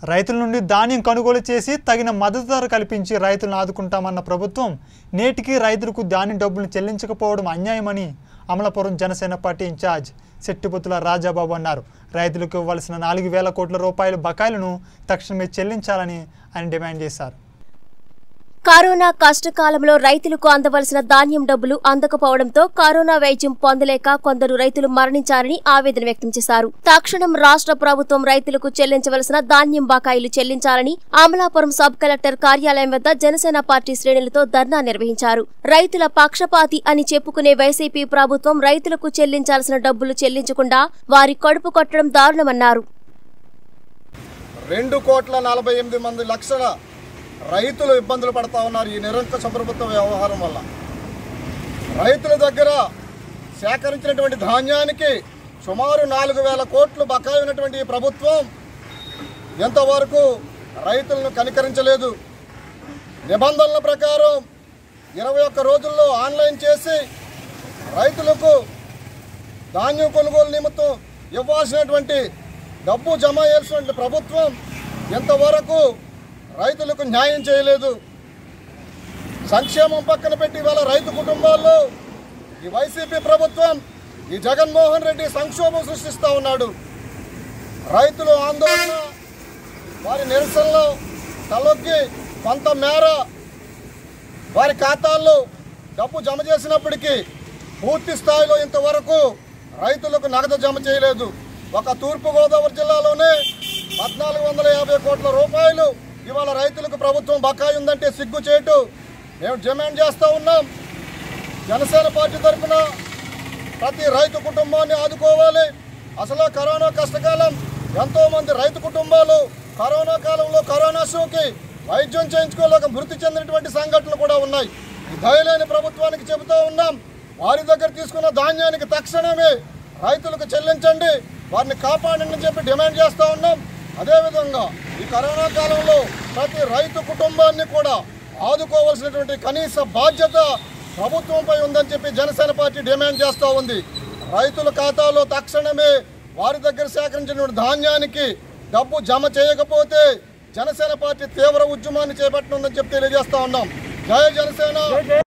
రైతుల నుండి ధాన్యం కొనుగోలు చేసి తగిన మద్దతు ధర కల్పించి రైతులను ఆదుకుంటామన్న ప్రభుత్వం నేటికి రైతులకు ధాన్యం డబ్బులు చెల్లించకపోవడం అన్యాయమని అమలాపురం జనసేన పార్టీ ఇన్ఛార్జ్ శెట్టిపుత్తుల రాజాబాబు అన్నారు రైతులకు ఇవ్వాల్సిన నాలుగు వేల కోట్ల రూపాయల బకాయిలను తక్షణమే చెల్లించాలని ఆయన డిమాండ్ చేశారు కరోనా కష్టకాలంలో రైతులకు అందవలసిన ధాన్యం డబ్బులు అందకపోవడంతో కరోనా వైద్యం పొందలేక కొందరు రైతులు మరణించారని ఆవేదన వ్యక్తం చేశారు తక్షణం రాష్ట్ర ప్రభుత్వం రైతులకు చెల్లించవలసిన ధాన్యం బకాయిలు చెల్లించాలని అమలాపురం సబ్ కలెక్టర్ కార్యాలయం వద్ద జనసేన పార్టీ శ్రేణులతో ధర్నా నిర్వహించారు రైతుల పక్షపాతి అని చెప్పుకునే వైసీపీ ప్రభుత్వం రైతులకు చెల్లించాల్సిన డబ్బులు చెల్లించకుండా వారి కడుపు కొట్టడం దారుణమన్నారు రెండు కోట్ల నలభై ఎనిమిది మంది లక్షల రైతులు ఇబ్బందులు పడతా ఉన్నారు ఈ నిరంకుశ ప్రభుత్వ వ్యవహారం వల్ల రైతుల దగ్గర సేకరించినటువంటి ధాన్యానికి సుమారు నాలుగు వేల కోట్లు బకాయి ఉన్నటువంటి ఈ ప్రభుత్వం ఎంతవరకు రైతులను కనికరించలేదు నిబంధనల ప్రకారం ఇరవై ఒక్క రోజుల్లో ఆన్లైన్ చేసి రైతులకు ధాన్యం కొనుగోలు నిమిత్తం ఇవ్వాల్సినటువంటి డబ్బు జమ చేయాల్సినటువంటి ప్రభుత్వం ఎంతవరకు రైతులకు న్యాయం చేయలేదు సంక్షేమం పక్కన పెట్టి ఇవాళ రైతు కుటుంబాల్లో ఈ వైసీపీ ప్రభుత్వం ఈ జగన్మోహన్ రెడ్డి సంక్షోభం సృష్టిస్తూ ఉన్నాడు రైతులు ఆందోళన వారి నిరసనలో తలొగ్గి కొంత మేర వారి ఖాతాల్లో డబ్బు జమ చేసినప్పటికీ పూర్తి స్థాయిలో ఇంతవరకు రైతులకు నగదు జమ చేయలేదు ఒక తూర్పుగోదావరి జిల్లాలోనే పద్నాలుగు వందల యాభై కోట్ల రూపాయలు ఇవాళ రైతులకు ప్రభుత్వం బకాయి ఉందంటే సిగ్గు చేయటు మేము డిమాండ్ చేస్తూ ఉన్నాం జనసేన పార్టీ తరఫున ప్రతి రైతు కుటుంబాన్ని ఆదుకోవాలి అసలు కరోనా కష్టకాలం ఎంతో మంది రైతు కుటుంబాలు కరోనా కాలంలో కరోనా సోకి వైద్యం చేయించుకోలేక మృతి చెందినటువంటి సంఘటనలు కూడా ఉన్నాయి ఈ దయలేని ప్రభుత్వానికి చెబుతూ ఉన్నాం వారి దగ్గర తీసుకున్న ధాన్యానికి తక్షణమే రైతులకు చెల్లించండి వారిని కాపాడండి అని చెప్పి డిమాండ్ చేస్తూ ఉన్నాం అదేవిధంగా ఈ కరోనా కాలంలో ప్రతి రైతు కుటుంబాన్ని కూడా ఆదుకోవాల్సినటువంటి కనీస బాధ్యత ప్రభుత్వంపై ఉందని చెప్పి జనసేన పార్టీ డిమాండ్ చేస్తూ ఉంది రైతుల ఖాతాలో తక్షణమే వారి దగ్గర సేకరించిన ధాన్యానికి డబ్బు జమ చేయకపోతే జనసేన పార్టీ తీవ్ర ఉద్యమాన్ని చేపట్టనుందని చెప్పి తెలియజేస్తా ఉన్నాం జయ జనసేన